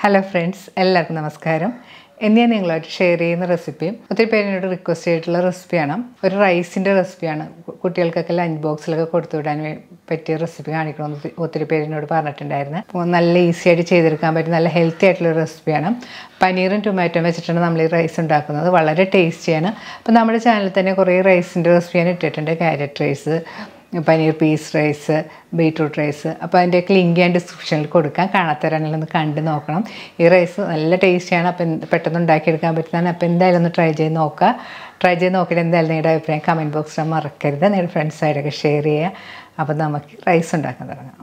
hello friends എല്ലാവർക്കും നമസ്കാരം ഇന്ന് ഞാൻ നിങ്ങളായിട്ട് ഷെയർ ചെയ്യുന്ന റെസിപ്പിയും ഒത്തിരി പേര് എന്നോട് റിക്വസ്റ്റ് ചെയ്തിട്ടുള്ള റെസിപ്പിയാണ് ഒരു റൈസിൻ്റെ റെസിപ്പിയാണ് കു- കുട്ടികൾക്കൊക്കെ ലഞ്ച് ബോക്സിലൊക്കെ കൊടുത്തു വിടാൻ വേ- പറ്റിയ റെസിപ്പി കാണിക്കണമെന്ന് ഒത്തി- ഒത്തിരി പേര് എന്നോട് പറഞ്ഞിട്ടുണ്ടായിരുന്നു അപ്പോൾ നല്ല ഈസി ആയിട്ട് ചെയ്തെടുക്കാൻ പറ്റും നല്ല ഹെൽത്തി ആയിട്ടുള്ള റെസിപ്പിയാണ് പനീറും ടൊമാറ്റോയും വെച്ചിട്ടാണ് നമ്മൾ ഈ റൈസ് ഉണ്ടാക്കുന്നത് വളരെ ടേസ്റ്റിയാണ് അപ്പോൾ നമ്മുടെ ചാനലിൽ തന്നെ കുറേ റൈസിൻ്റെ റെസിപ്പി ഞാൻ ഇട്ടിട്ടുണ്ട് carrot rice paneer peas rice beetroot rice അപ്പോൾ അതിൻ്റെയൊക്കെ ലിങ്ക് ഞാൻ ഡിസ്ക്രിപ്ഷനിൽ കൊടുക്കാം കാണാത്തവരാണെങ്കിൽ ഒന്ന് കണ്ട് നോക്കണം ഈ റൈസ് നല്ല ടേസ്റ്റിയാണ് അപ്പോൾ എന്ത് പെട്ടെന്ന് ഉണ്ടാക്കിയെടുക്കാൻ പറ്റുന്നതാണ് അപ്പോൾ എന്തായാലും ഒന്ന് ട്രൈ ചെയ്ത് നോക്കുക ട്രൈ ചെയ്ത് നോക്കിയിട്ട് എന്തായാലും നിങ്ങളുടെ അഭിപ്രായം കമൻറ്റ് ബോക്സിൽ മറക്കരുത് നിങ്ങളുടെ ഫ്രണ്ട്സായിട്ടൊക്കെ ഷെയർ ചെയ്യുക അപ്പോൾ നമുക്ക് റൈസ് ഉണ്ടാക്കാൻ തുടങ്ങാം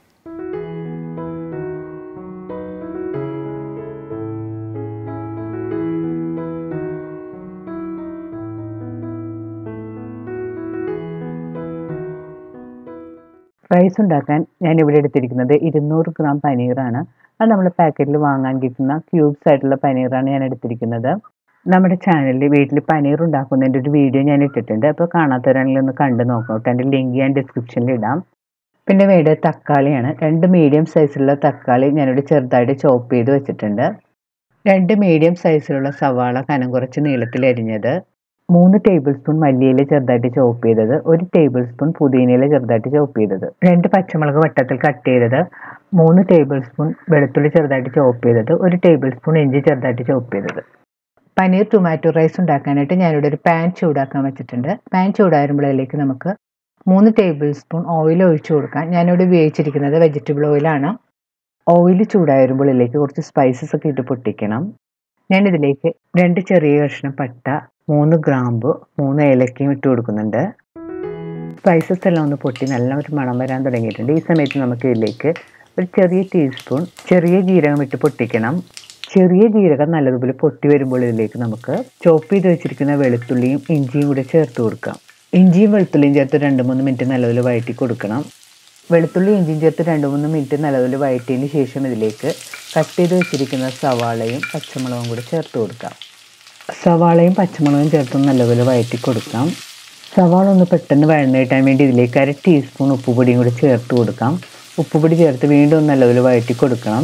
റൈസ് ഉണ്ടാക്കാൻ ഞാൻ ഇവിടെ എടുത്തിരിക്കുന്നത് ഇരുന്നൂറ് ഗ്രാം പനീറാണ് അത് നമ്മൾ പാക്കറ്റിൽ വാങ്ങാൻ കിട്ടുന്ന ക്യൂബ്സ് ആയിട്ടുള്ള പനീറാണ് ഞാൻ എടുത്തിരിക്കുന്നത് നമ്മുടെ ചാനലിൽ വീട്ടിൽ പനീർ ഉണ്ടാക്കുന്നതിൻ്റെ ഒരു വീഡിയോ ഞാൻ ഇട്ടിട്ടുണ്ട് അപ്പോൾ കാണാത്തവരാണെങ്കിൽ ഒന്ന് കണ്ടു നോക്കണം കേട്ടോ എൻ്റെ ലിങ്ക് ഞാൻ ഡിസ്ക്രിപ്ഷനിൽ ഇടാം പിന്നെ വേണ്ടത് തക്കാളിയാണ് രണ്ട് മീഡിയം സൈസിലുള്ള തക്കാളി ഞാനിവിടെ ചെറുതായിട്ട് ചോപ്പ് ചെയ്ത് വെച്ചിട്ടുണ്ട് രണ്ട് മീഡിയം സൈസിലുള്ള സവാള കനം കുറച്ച് നീളത്തിൽ അരിഞ്ഞത് മൂന്ന് ടേബിൾ സ്പൂൺ മല്ലിയില ചെറുതായിട്ട് ചോപ്പ് ചെയ്തത് ഒരു ടേബിൾ സ്പൂൺ പുതിനയില ചെറുതായിട്ട് ചോപ്പ് ചെയ്തത് രണ്ട് പച്ചമുളക് വട്ടത്തിൽ കട്ട് ചെയ്തത് മൂന്ന് ടേബിൾ സ്പൂൺ വെളുത്തുള്ളി ചെറുതായിട്ട് ചോപ്പ് ചെയ്തത് ഒരു ടേബിൾ സ്പൂൺ ഇഞ്ചി ചെറുതായിട്ട് ചോപ്പ് ചെയ്തത് പനീർ ടൊമാറ്റോ റൈസ് ഉണ്ടാക്കാനായിട്ട് ഞാനിവിടെ ഒരു പാൻ ചൂടാക്കാൻ വെച്ചിട്ടുണ്ട് പാൻ ചൂടാകുമ്പോഴേക്ക് നമുക്ക് മൂന്ന് ടേബിൾ സ്പൂൺ ഓയിൽ ഒഴിച്ചു കൊടുക്കാം ഞാനിവിടെ ഉപയോഗിച്ചിരിക്കുന്നത് വെജിറ്റബിൾ ഓയിലാണ് ഓയിൽ ചൂടായിരുമ്പോൾ ഇതിലേക്ക് കുറച്ച് സ്പൈസസ് ഒക്കെ ഇട്ട് പൊട്ടിക്കണം ഞാൻ ഇതിലേക്ക് രണ്ട് ചെറിയ കഷ്ണം പട്ട മൂന്ന് ഗ്രാമ്പ് മൂന്ന് ഏലക്കയും ഇട്ട് കൊടുക്കുന്നുണ്ട് സ്പൈസസ് എല്ലാം ഒന്ന് പൊട്ടി നല്ല ഒരു മണം വരാൻ തുടങ്ങിയിട്ടുണ്ട് ഈ സമയത്ത് നമുക്ക് ഇതിലേക്ക് ഒരു ചെറിയ ടീസ്പൂൺ ചെറിയ ജീരകം ഇട്ട് പൊട്ടിക്കണം ചെറിയ ജീരകം നല്ലതുപോലെ പൊട്ടി വരുമ്പോൾ ഇതിലേക്ക് നമുക്ക് ചോപ്പ് ചെയ്ത് വെച്ചിരിക്കുന്ന വെളുത്തുള്ളിയും ഇഞ്ചിയും കൂടെ ചേർത്ത് കൊടുക്കാം ഇഞ്ചിയും വെളുത്തുള്ളിയും ചേർത്ത് രണ്ട് മൂന്ന് മിനിറ്റ് നല്ലതുപോലെ വഴറ്റി കൊടുക്കണം വെളുത്തുള്ളി ഇഞ്ചിയും ചേർത്ത് രണ്ട് മൂന്ന് മിനിറ്റ് നല്ലതുപോലെ വഴറ്റിയതിന് ശേഷം ഇതിലേക്ക് കട്ട് ചെയ്ത് വെച്ചിരിക്കുന്ന സവാളയും പച്ചമുളകും കൂടി ചേർത്ത് കൊടുക്കാം സവാളയും പച്ചമുളകും ചേർത്ത് നല്ലപോലെ വഴറ്റി കൊടുക്കാം സവാള ഒന്ന് പെട്ടെന്ന് വഴന്ന് കിട്ടാൻ വേണ്ടി ഇതിലേക്ക് അര ടീസ്പൂൺ ഉപ്പുപൊടിയും കൂടി ചേർത്ത് കൊടുക്കാം ഉപ്പുപൊടി ചേർത്ത് വീണ്ടും ഒന്ന് നല്ലപോലെ വഴറ്റി കൊടുക്കണം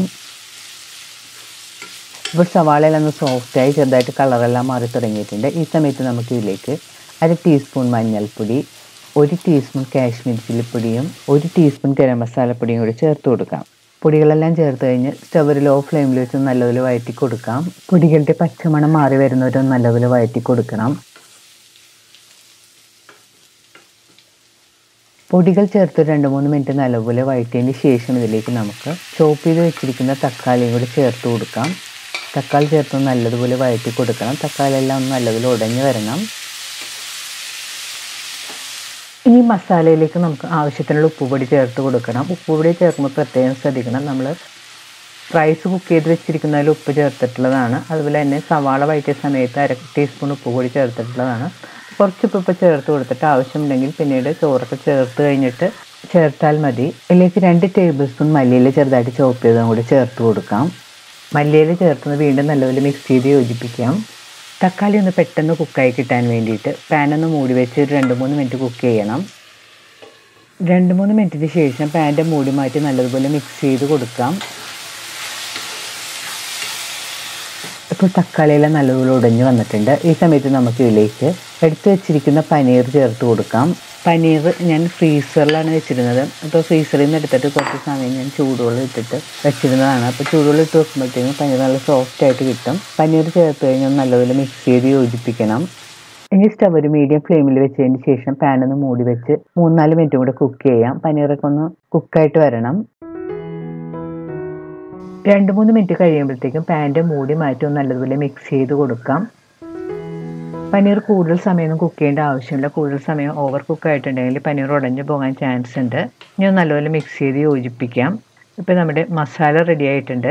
ഇപ്പോൾ സവാളയെല്ലാം ഒന്ന് സോഫ്റ്റായി ചെറുതായിട്ട് കളറെല്ലാം മാറി തുടങ്ങിയിട്ടുണ്ട് ഈ സമയത്ത് നമുക്ക് ഇതിലേക്ക് അര ടീസ്പൂൺ മഞ്ഞൾപ്പൊടി ഒരു ടീസ്പൂൺ കാശ്മീർ ചില്ലിപ്പൊടിയും ഒരു ടീസ്പൂൺ ഗരം മസാലപ്പൊടിയും കൂടി ചേർത്ത് കൊടുക്കാം പൊടികളെല്ലാം ചേർത്ത് കഴിഞ്ഞ് സ്റ്റവ് ലോ ഫ്ലെയിമിൽ വെച്ച് നല്ലപോലെ വഴറ്റി കൊടുക്കാം പൊടികളുടെ പച്ചമണം മാറി വരുന്നവരും നല്ലപോലെ വഴറ്റി കൊടുക്കണം പൊടികൾ ചേർത്ത് രണ്ട് മൂന്ന് മിനിറ്റ് നല്ലപോലെ വഴറ്റിയതിന് ശേഷം ഇതിലേക്ക് നമുക്ക് ചോപ്പ് ചെയ്ത് വെച്ചിരിക്കുന്ന തക്കാളിയും കൂടി ചേർത്ത് കൊടുക്കാം തക്കാളി ചേർത്ത് നല്ലതുപോലെ വഴറ്റി കൊടുക്കണം തക്കാളി എല്ലാം ഒന്ന് നല്ലതുപോലെ ഉടഞ്ഞു വരണം ഇനി മസാലയിലേക്ക് നമുക്ക് ആവശ്യത്തിനുള്ള ഉപ്പുപൊടി ചേർത്ത് കൊടുക്കണം ഉപ്പുപൊടി ചേർക്കുമ്പോൾ പ്രത്യേകം ശ്രദ്ധിക്കണം നമ്മൾ റൈസ് കുക്ക് ചെയ്ത് വെച്ചിരിക്കുന്നതിൽ ഉപ്പ് ചേർത്തിട്ടുള്ളതാണ് അതുപോലെ തന്നെ സവാള വഴറ്റിയ സമയത്ത് അര ടീസ്പൂൺ ഉപ്പുപൊടി ചേർത്തിട്ടുള്ളതാണ് കുറച്ച് ഉപ്പ് ഇപ്പോൾ ചേർത്ത് കൊടുത്തിട്ട് ആവശ്യമുണ്ടെങ്കിൽ പിന്നീട് ചോറൊക്കെ ചേർത്ത് കഴിഞ്ഞിട്ട് ചേർത്താൽ മതി ഇതിലേക്ക് രണ്ട് ടേബിൾ സ്പൂൺ മല്ലിയില ചെറുതായിട്ട് ചോപ്പ് ചെയ്തതും കൂടി ചേർത്ത് കൊടുക്കാം മല്ലിയില ചേർത്തുന്നത് വീണ്ടും നല്ലപോലെ മിക്സ് ചെയ്ത് യോജിപ്പിക്കാം തക്കാളി ഒന്ന് പെട്ടെന്ന് കുക്കായി കിട്ടാൻ വേണ്ടിയിട്ട് പാൻ ഒന്ന് മൂടി വെച്ച് ഒരു രണ്ട് മൂന്ന് മിനിറ്റ് കുക്ക് ചെയ്യണം രണ്ട് മൂന്ന് മിനിറ്റിന് ശേഷം പാൻ്റെ മൂടി മാറ്റി നല്ലതുപോലെ മിക്സ് ചെയ്ത് കൊടുക്കാം ഇപ്പോൾ തക്കാളിയെല്ലാം നല്ലതുപോലെ ഉടഞ്ഞു വന്നിട്ടുണ്ട് ഈ സമയത്ത് നമുക്ക് ഇതിലേക്ക് എടുത്തു വെച്ചിരിക്കുന്ന പനീർ ചേർത്ത് കൊടുക്കാം പനീർ ഞാൻ ഫ്രീസറിലാണ് വെച്ചിരുന്നത് അപ്പോൾ ഫ്രീസറിൽ നിന്ന് എടുത്തിട്ട് കുറച്ച് സമയം ഞാൻ ചൂടുവെള്ളം ഇട്ടിട്ട് വെച്ചിരുന്നതാണ് അപ്പോൾ ചൂടുവെള്ളം ഇട്ട് വെക്കുമ്പോഴത്തേക്കും പനീർ നല്ല സോഫ്റ്റ് ആയിട്ട് കിട്ടും പനീർ ചേർത്ത് കഴിഞ്ഞാൽ നല്ലപോലെ മിക്സ് ചെയ്ത് യോജിപ്പിക്കണം ഇനി സ്റ്റവ് ഒരു മീഡിയം ഫ്ലെയിമിൽ വെച്ചതിന് ശേഷം പാൻ ഒന്ന് മൂടി വെച്ച് മൂന്നാല് മിനിറ്റും കൂടെ കുക്ക് ചെയ്യാം പനീറൊക്കെ ഒന്ന് കുക്കായിട്ട് വരണം രണ്ട് മൂന്ന് മിനിറ്റ് കഴിയുമ്പോഴത്തേക്കും പാൻ്റെ മൂടി മാറ്റി ഒന്ന് നല്ലതുപോലെ മിക്സ് ചെയ്ത് കൊടുക്കാം പനീർ കൂടുതൽ സമയമൊന്നും കുക്ക് ചെയ്യേണ്ട ആവശ്യമില്ല കൂടുതൽ സമയം ഓവർ കുക്ക് ആയിട്ടുണ്ടെങ്കിൽ പനീർ ഉടഞ്ഞു പോകാൻ ചാൻസ് ഉണ്ട് ഇനി ഒന്ന് നല്ലപോലെ മിക്സ് ചെയ്ത് യോജിപ്പിക്കാം ഇപ്പോൾ നമ്മുടെ മസാല റെഡി ആയിട്ടുണ്ട്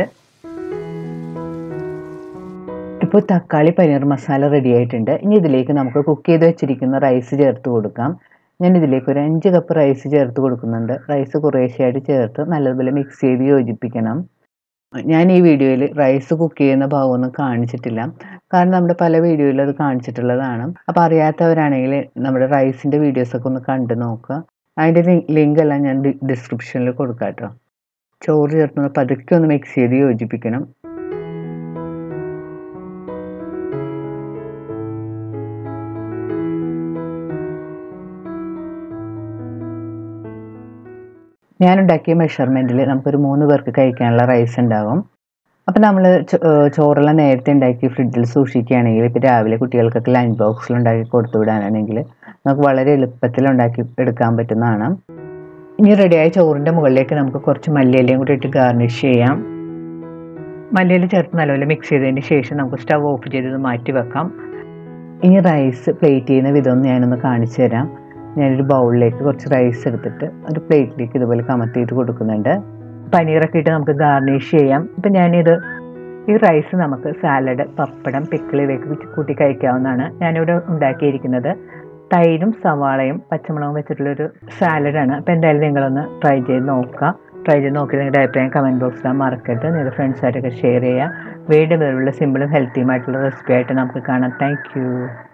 ഇപ്പോൾ തക്കാളി പനീർ മസാല റെഡി ആയിട്ടുണ്ട് ഇനി ഇതിലേക്ക് നമുക്ക് കുക്ക് ചെയ്ത് വെച്ചിരിക്കുന്ന റൈസ് ചേർത്ത് കൊടുക്കാം ഞാൻ ഇതിലേക്ക് ഒരു അഞ്ച് കപ്പ് റൈസ് ചേർത്ത് കൊടുക്കുന്നുണ്ട് റൈസ് കുറേശ്ശെയായിട്ട് ചേർത്ത് നല്ലതുപോലെ മിക്സ് ചെയ്ത് യോജിപ്പിക്കണം ഞാൻ ഈ വീഡിയോയിൽ റൈസ് കുക്ക് ചെയ്യുന്ന ഭാഗമൊന്നും കാണിച്ചിട്ടില്ല കാരണം നമ്മുടെ പല വീഡിയോയിലും അത് കാണിച്ചിട്ടുള്ളതാണ് അപ്പോൾ അറിയാത്തവരാണെങ്കിൽ നമ്മുടെ റൈസിൻ്റെ വീഡിയോസൊക്കെ ഒന്ന് കണ്ടു നോക്കുക അതിൻ്റെ ലിങ്ക് എല്ലാം ഞാൻ ഡിസ്ക്രിപ്ഷനിൽ കൊടുക്കാം കേട്ടോ ചോറ് ചേർത്ത് പതുക്കെ ഒന്ന് മിക്സ് ചെയ്ത് യോജിപ്പിക്കണം ഞാൻ ഉണ്ടാക്കിയ മെഷർമെൻറ്റിൽ നമുക്കൊരു മൂന്ന് പേർക്ക് കഴിക്കാനുള്ള റൈസ് ഉണ്ടാകും അപ്പം നമ്മൾ ചോറെല്ലാം നേരത്തെ ഉണ്ടാക്കി ഫ്രിഡ്ജിൽ സൂക്ഷിക്കുകയാണെങ്കിൽ ഇപ്പോൾ രാവിലെ കുട്ടികൾക്കൊക്കെ ലഞ്ച് ബോക്സിൽ ഉണ്ടാക്കി കൊടുത്തു വിടാനാണെങ്കിൽ നമുക്ക് വളരെ എളുപ്പത്തിൽ ഉണ്ടാക്കി എടുക്കാൻ പറ്റുന്നതാണ് ഇനി റെഡിയായ ചോറിൻ്റെ മുകളിലേക്ക് നമുക്ക് കുറച്ച് മല്ലിയിലയും കൂടി ഇട്ട് ഗാർണിഷ് ചെയ്യാം മല്ലിയില ചേർത്ത് നല്ലപോലെ മിക്സ് ചെയ്തതിന് ശേഷം നമുക്ക് സ്റ്റവ് ഓഫ് ചെയ്തത് മാറ്റി വെക്കാം ഇനി റൈസ് പ്ലേറ്റ് ചെയ്യുന്ന വിധം ഞാനൊന്ന് കാണിച്ചു തരാം ഞാനൊരു ബൗളിലേക്ക് കുറച്ച് റൈസ് എടുത്തിട്ട് ഒരു പ്ലേറ്റിലേക്ക് ഇതുപോലെ കമത്തിയിട്ട് കൊടുക്കുന്നുണ്ട് പനീറൊക്കെ ഇട്ട് നമുക്ക് ഗാർണിഷ് ചെയ്യാം ഇപ്പം ഞാനിത് ഈ റൈസ് നമുക്ക് സാലഡ് പപ്പടം പിക്കിൾ ഇവയൊക്കെ കൂട്ടി കഴിക്കാവുന്നതാണ് ഞാനിവിടെ ഉണ്ടാക്കിയിരിക്കുന്നത് തൈരും സവാളയും പച്ചമുളകും വെച്ചിട്ടുള്ളൊരു സാലഡാണ് അപ്പോൾ എന്തായാലും നിങ്ങളൊന്ന് ട്രൈ ചെയ്ത് നോക്കുക ട്രൈ ചെയ്ത് നോക്കി നിങ്ങളുടെ അഭിപ്രായം കമൻറ്റ് ബോക്സിൽ മറക്കരുത് നിങ്ങളുടെ ഫ്രണ്ട്സായിട്ടൊക്കെ ഷെയർ ചെയ്യുക വീണ്ടും വരുള്ള സിമ്പിളും ഹെൽത്തിയുമായിട്ടുള്ള റെസിപ്പി ആയിട്ട് നമുക്ക് കാണാം താങ്ക്